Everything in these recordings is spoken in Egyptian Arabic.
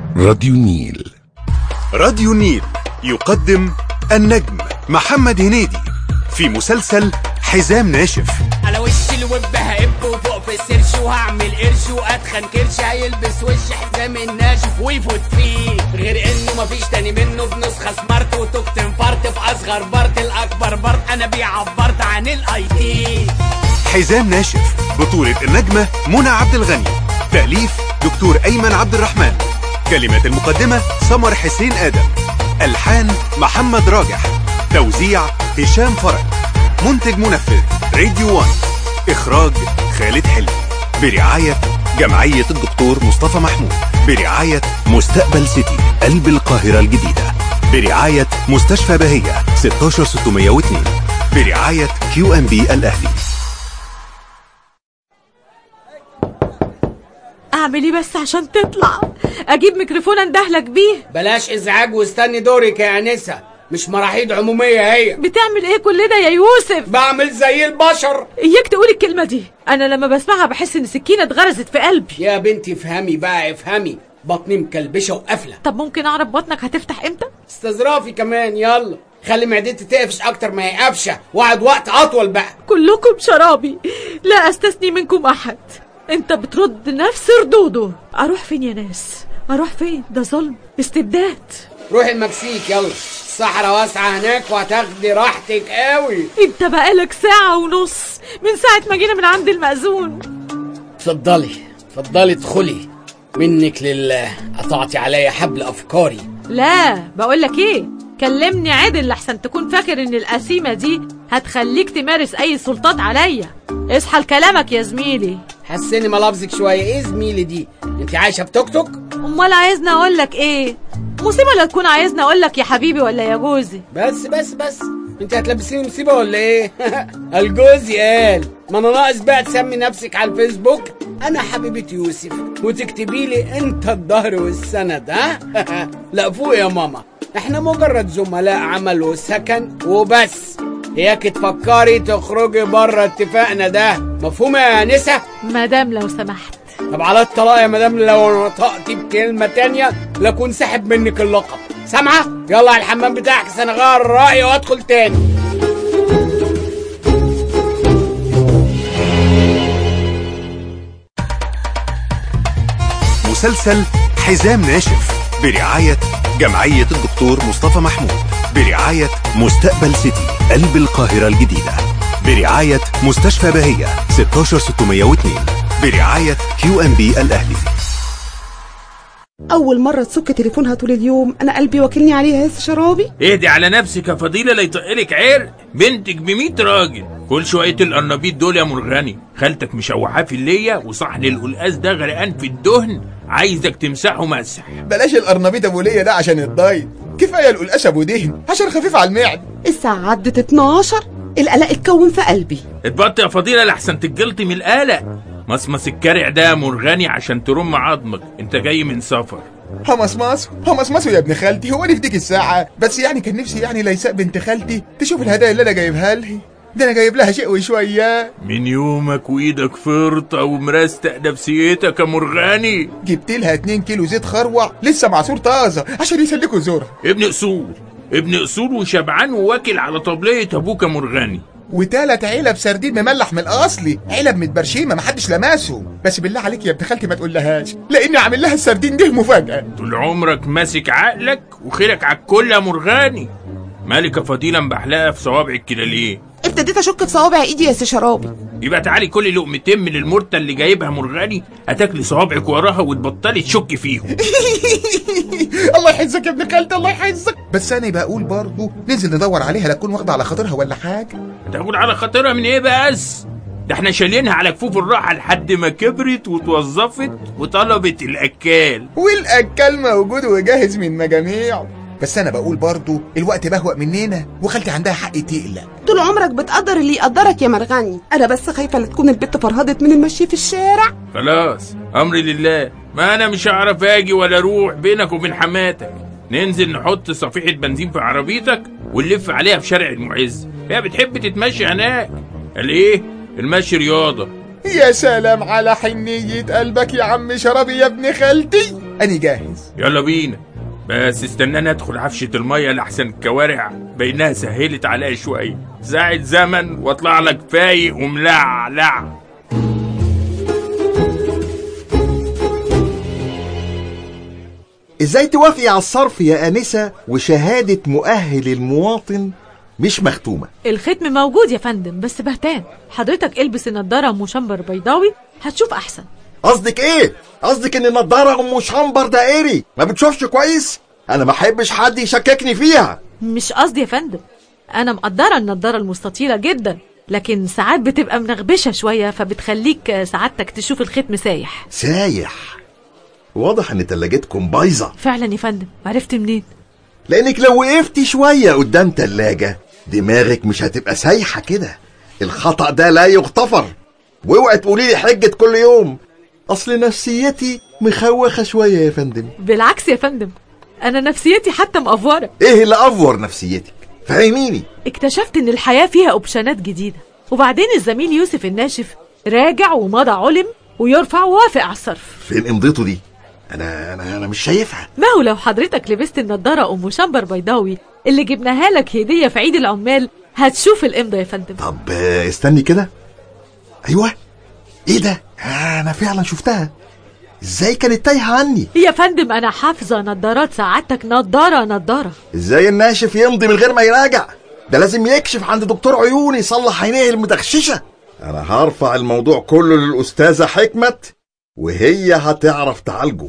راديو نيل راديو النيل يقدم النجم محمد هنيدي في مسلسل حزام ناشف على وش الوب هقب وفوق في السيرش وهعمل قرش واتخن كرش هيلبس وش حزام الناشف ويفوت فيه غير انه مفيش تاني منه بنسخه سمارت وتوكت انفرت في اصغر بارت الاكبر بارت انا بيه عبرت عن الاي تي حزام ناشف بطولة النجمة منى عبد الغني تأليف دكتور أيمن عبد الرحمن كلمات المقدمة سمر حسين آدم ألحان محمد راجح توزيع هشام فرج منتج منفذ راديو وان إخراج خالد حلمي برعاية جمعية الدكتور مصطفى محمود برعاية مستقبل سيتي قلب القاهرة الجديدة برعاية مستشفى بهية 16602 برعاية كيو ام بي الأهلي اعمل ايه بس عشان تطلع اجيب ميكروفون اندهلك بيه بلاش ازعاج واستني دورك يا انسه مش مراحيض عموميه هي بتعمل ايه كل ده يا يوسف بعمل زي البشر اياك تقول الكلمه دي انا لما بسمعها بحس ان سكينه اتغرزت في قلبي يا بنتي افهمي بقى افهمي بطني مكلبشه وقافله طب ممكن اعرف بطنك هتفتح امتى استظرافي كمان يلا خلي معدتي تقفش اكتر ما هي قافشه واقعد وقت اطول بقى كلكم شرابي لا استثني منكم احد انت بترد نفس ردوده اروح فين يا ناس اروح فين ده ظلم استبداد روحي المكسيك يلا الصحراء واسعه هناك وهتاخدي راحتك قوي انت بقالك ساعه ونص من ساعه ما جينا من عند المأذون اتفضلي اتفضلي ادخلي منك لله قطعتي عليا حبل افكاري لا بقولك ايه كلمني عدل لحسن تكون فاكر ان القسيمة دي هتخليك تمارس اي سلطات عليا اصحى لكلامك يا زميلي حسني ملابسك شويه ايه زميلي دي انت عايشه في توك توك امال عايزني اقولك ايه مصيبة لا تكون عايزني اقولك يا حبيبي ولا يا جوزي بس بس بس انت هتلبسيني مصيبه ولا ايه الجوزي قال ما انا ناقص بقى تسمي نفسك على الفيسبوك انا حبيبه يوسف وتكتبي لي انت الظهر والسند ها لا فوق يا ماما احنا مجرد زملاء عمل وسكن وبس اياك تفكري تخرجي بره اتفاقنا ده مفهوم يا انسه مدام لو سمحت طب على الطلاق يا مدام لو نطقتي بكلمه تانية لاكون ساحب منك اللقب سامعه يلا على الحمام بتاعك عشان اغير رايي وادخل تاني مسلسل حزام ناشف برعاية جمعية الدكتور مصطفى محمود برعاية مستقبل سيتي قلب القاهرة الجديدة برعاية مستشفى بهية 16602 برعاية كيو ام بي الأهلي أول مرة تسك تليفونها طول اليوم أنا قلبي واكلني عليها يا شرابي اهدي على نفسك يا فضيلة لا يطقلك عرق بنتك بميت راجل كل شوية القرنبيط دول يا مرغني خالتك مشوحاه في اللية وصحن القلقاس ده غرقان في الدهن عايزك تمسحه مسح بلاش القرنبيط ابو ليا ده عشان الدايت كفايه القلقاس ابو دهن عشان خفيف على المعده الساعة عدت 12 القلق اتكون في قلبي اتبطي يا فضيلة لحسن تتجلطي من القلق مصمص الكرع ده يا مرغني عشان ترم عظمك انت جاي من سفر همصمص همصمصه يا ابن خالتي هو نفديك الساعه بس يعني كان نفسي يعني ليساء بنت خالتي تشوف الهدايا اللي انا جايبها لها ده انا جايب لها شيء وشويه من يومك وايدك فرطة ومرستق نفسيتك يا مرغني جبت لها 2 كيلو زيت خروع لسه معصور طازه عشان يسلكوا زورها ابن اصول ابن اصول وشبعان وواكل على طبلية ابوك يا مرغني وتالت علب سردين مملح من الاصلي علب متبرشيمه محدش لمسه بس بالله عليك يا ابن خالتي ما تقولهاش لاني عامل لها السردين ده مفاجاه طول عمرك ماسك عقلك وخيرك على الكل يا مرغاني مالك يا فضيلة مبحلقة في صوابعك كده ليه ابتديت أشك في صوابع إيدي يا سي شرابي يبقى تعالي كل لقمتين من المرتة اللي جايبها مرغاني هتاكلي صوابعك وراها وتبطلي تشكي فيهم الله يحزك يا ابن خالتي الله يحزك بس انا بقول برضه ننزل ندور عليها لا تكون واخده على خاطرها ولا حاجه تقول على خاطرها من ايه بس ده احنا شايلينها على كفوف الراحة لحد ما كبرت وتوظفت وطلبت الأكال والاكل موجود وجاهز من مجاميعه بس انا بقول برضه الوقت بهوأ مننا وخالتي عندها حق تقلق طول عمرك بتقدر اللي يقدرك يا مرغني أنا بس خايفة لا تكون البت فرهدت من المشي في الشارع خلاص أمري لله ما أنا مش هعرف أجي ولا أروح بينك وبين حماتك ننزل نحط صفيحة بنزين في عربيتك ونلف عليها في شارع المعز هي بتحب تتمشى هناك قال إيه المشي رياضة يا سلام على حنية قلبك يا عم شرابي يا ابن خالتي أنا جاهز يلا بينا بس استناني ادخل عفشة المية لأحسن الكوارع بينها سهلت عليا شوية ساعة زمن واطلع لك فايق وملعلع ازاي توافقي على الصرف يا انسه وشهاده مؤهل المواطن مش مختومه الختم موجود يا فندم بس بهتان حضرتك البس النضارة ام شمبر بيضاوي هتشوف احسن قصدك ايه قصدك ان النضاره ام شمبر دائري ما بتشوفش كويس انا ما احبش حد يشككني فيها مش قصدي يا فندم انا مقدرة النضارة المستطيلة جدا لكن ساعات بتبقى منغبشة شوية فبتخليك سعادتك تشوف الختم سايح سايح واضح ان تلاجتكم بايظه فعلا يا فندم عرفت منين لانك لو وقفتي شويه قدام تلاجة دماغك مش هتبقى سايحه كده الخطا ده لا يغتفر واوعي تقولي لي حجه كل يوم اصل نفسيتي مخوخه شويه يا فندم بالعكس يا فندم انا نفسيتي حتى مقفورة ايه اللي افور نفسيتك فهميني اكتشفت ان الحياة فيها اوبشنات جديدة وبعدين الزميل يوسف الناشف راجع ومضى علم ويرفع ووافق على الصرف فين امضيته دي انا انا انا مش شايفها ما هو لو حضرتك لبست النضارة ام شمبر بيضاوي اللي جبناها لك هدية في عيد العمال هتشوف الامضة يا فندم طب آه، استني كده ايوه ايه ده آه، انا فعلا شفتها ازاي كانت تايهه عني يا فندم انا حافظة نضارات سعادتك نضارة نضارة ازاي الناشف يمضي من غير ما يراجع ده لازم يكشف عند دكتور عيون يصلح عينيه المدخششه انا هرفع الموضوع كله للاستاذه حكمت وهي هتعرف تعالجه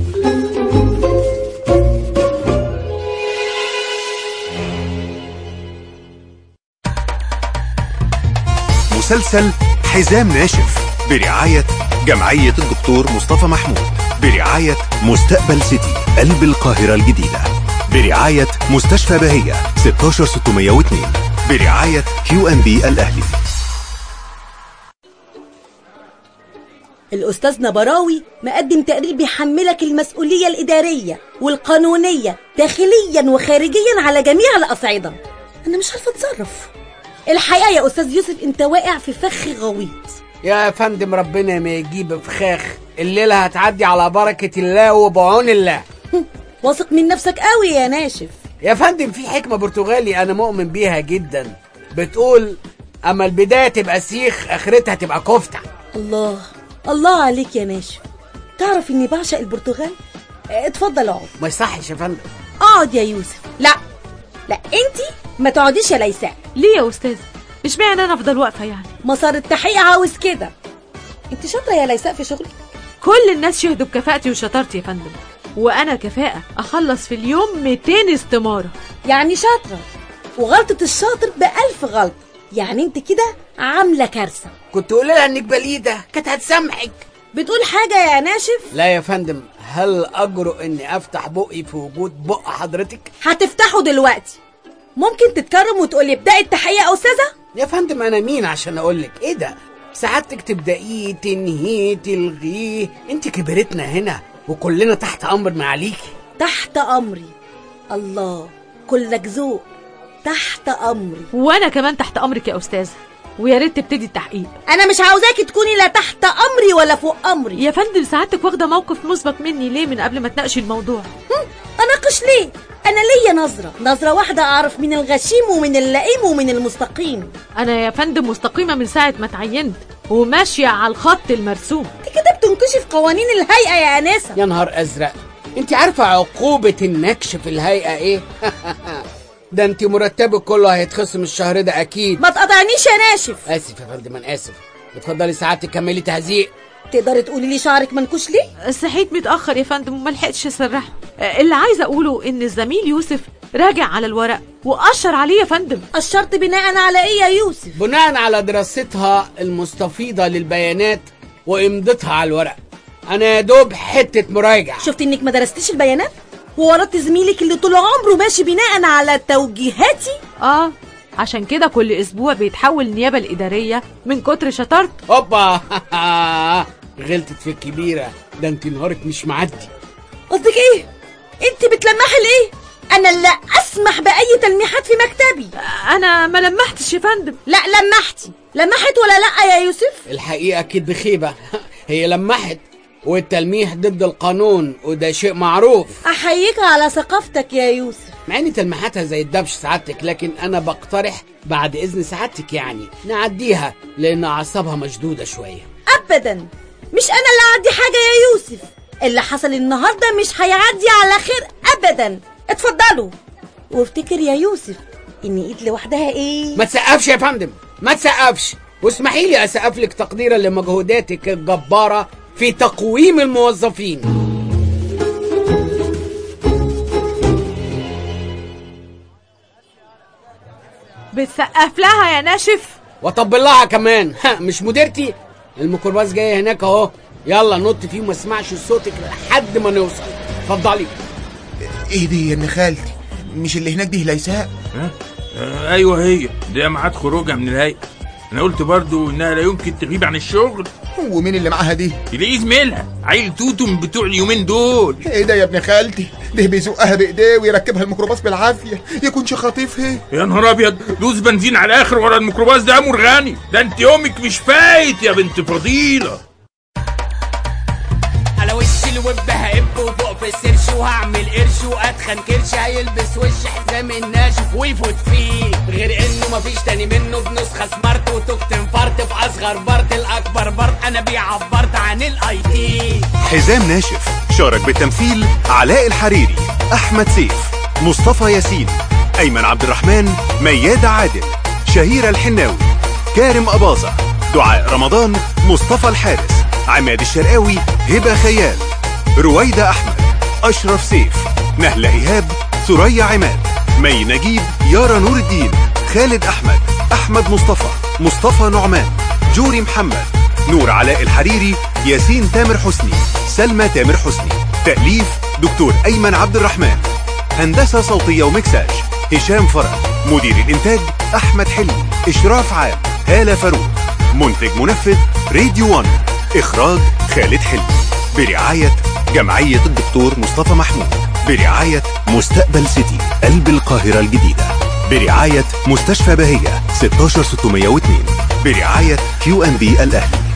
مسلسل حزام ناشف برعاية جمعية الدكتور مصطفى محمود برعاية مستقبل سيتي قلب القاهرة الجديدة برعاية مستشفى بهية 16602 برعاية كيو ام بي الأهلي الأستاذ نبراوي مقدم تقرير بيحملك المسؤولية الإدارية والقانونية داخليا وخارجيا على جميع الأصعدة أنا مش عارفة أتصرف الحقيقة يا أستاذ يوسف أنت واقع في فخ غويط يا فندم ربنا ما يجيب فخاخ الليلة هتعدي على بركة الله وبعون الله هم، واثق من نفسك قوي يا ناشف يا فندم في حكمة برتغالي أنا مؤمن بيها جدا بتقول أما البداية تبقى سيخ آخرتها تبقى كفتة الله الله عليك يا ناشف تعرف إني بعشق البرتغال اه، اتفضل اقعد ما يصحش يا فندم اقعد يا يوسف لا لا انتي ما تقعديش يا ليساء ليه يا استاذ اشمعنى انا افضل واقفة يعني مسار التحقيق عاوز كده انت شاطره يا ليساء في شغلك كل الناس شهدوا بكفاءتي وشطارتي يا فندم وانا كفاءة اخلص في اليوم 200 استمارة يعني شاطره وغلطه الشاطر بألف غلطه يعني انت كده عامله كارثه كنت تقول لها إنك بليدة كانت هتسامحك بتقول حاجه يا ناشف لا يا فندم هل أجرؤ إني أفتح بقي في وجود بق حضرتك؟ هتفتحه دلوقتي ممكن تتكرم وتقولي ابدأي التحقيق يا استاذه يا فندم أنا مين عشان أقولك إيه ده؟ سعادتك تبدأيه تنهيه تلغيه أنت كبرتنا هنا وكلنا تحت أمر معاليكي تحت امري الله كلك ذوق تحت امري وانا كمان تحت امرك يا استاذ ويا ريت تبتدي التحقيق انا مش عاوزاكي تكوني لا تحت امري ولا فوق امري يا فندم سعادتك واخده موقف مسبق مني ليه من قبل ما تناقشي الموضوع هم، اناقش ليه انا ليا نظره نظره واحده اعرف من الغشيم ومن اللئيم ومن المستقيم انا يا فندم مستقيمه من ساعه ما اتعينت وماشيه على الخط المرسوم انت كده بتنكشف قوانين الهيئه يا انسه يا نهار أزرق أنت عارفة عقوبة النكش في الهيئة إيه؟ ده أنت مرتبك كله هيتخصم الشهر ده أكيد ما تقطعنيش يا ناشف آسف يا فندم أنا آسف اتفضلي سعادتك كملي تهزيق تقدري تقولي لي شعرك منكوش ليه صحيت متاخر يا فندم وما لحقتش اسرحه اللي عايزه اقوله ان الزميل يوسف راجع على الورق واشر عليه يا فندم الشرط بناء على ايه يا يوسف بناء على دراستها المستفيضة للبيانات وإمضتها على الورق أنا يا دوب حتة مراجع شفت انك ما درستيش البيانات وورطت زميلك اللي طول عمره ماشي بناء على توجيهاتي اه عشان كده كل اسبوع بيتحول النيابه الاداريه من كتر شطارته هوبا غلطت في الكبيرة ده انت نهارك مش معدي قصدك ايه انت بتلمحي لايه انا لا اسمح باي تلميحات في مكتبي انا ما لمحتش يا فندم لا لمحتي لمحت ولا لا يا يوسف الحقيقة أكيد بخيبة هي لمحت والتلميح ضد القانون وده شيء معروف احييك على ثقافتك يا يوسف مع ان تلميحاتها زي الدبش سعادتك لكن انا بقترح بعد اذن سعادتك يعني نعديها لان اعصابها مشدوده شويه ابدا مش انا اللي اعدي حاجه يا يوسف اللي حصل النهارده مش هيعدي على خير ابدا اتفضلوا وافتكر يا يوسف ان ايد لوحدها ايه ما تسقفش يا فندم ما تسقفش واسمحي لي اسقف لك تقديرا لمجهوداتك الجباره في تقويم الموظفين بتسقف لها يا ناشف واطبل لها كمان ها مش مديرتي الميكروباص جاي هناك اهو يلا نط فيه وما اسمعش صوتك لحد ما نوصل اتفضلي ايه دي يا ابن خالتي مش اللي هناك دي ليساء ها؟ آه ايوه هي ده ميعاد خروجها من الهيئه انا قلت برضو انها لا يمكن تغيب عن الشغل ومين اللي معاها دي تلاقيه زميلها عيل توتو من بتوع اليومين دول ايه ده يا ابن خالتي ده بيزقها بايديه ويركبها الميكروباص بالعافيه يكونش خاطفها يا نهار ابيض دوس بنزين على الاخر ورا الميكروباص ده يا مرغاني ده انت يومك مش فايت يا بنت فضيله على وش الوب هقب وفوق في السرش وهعمل قرش واتخن كرش هيلبس وش حزام الناشف ويفوت فيه غير انه مفيش تاني منه بنسخه سمارت وتكتم فرط في اصغر بارت الاكبر بارت انا بيعبرت عن الاي تي حزام ناشف شارك بالتمثيل علاء الحريري أحمد سيف مصطفى ياسين أيمن عبد الرحمن ميادة عادل شهيرة الحناوي كارم أباظة دعاء رمضان مصطفى الحارس عماد الشرقاوي هبة خيال رويدة أحمد أشرف سيف نهلة إيهاب ثريا عماد مي نجيب يارا نور الدين خالد أحمد أحمد مصطفى مصطفى نعمان جوري محمد نور علاء الحريري ياسين تامر حسني سلمى تامر حسني تأليف دكتور أيمن عبد الرحمن هندسة صوتية ومكساج هشام فرج مدير الإنتاج أحمد حلمي إشراف عام هالة فاروق منتج منفذ راديو 1 إخراج خالد حلمي برعاية جمعية الدكتور مصطفى محمود برعاية مستقبل سيتي قلب القاهرة الجديدة برعاية مستشفى بهية 16602 برعاية كيو ان بي الأهلي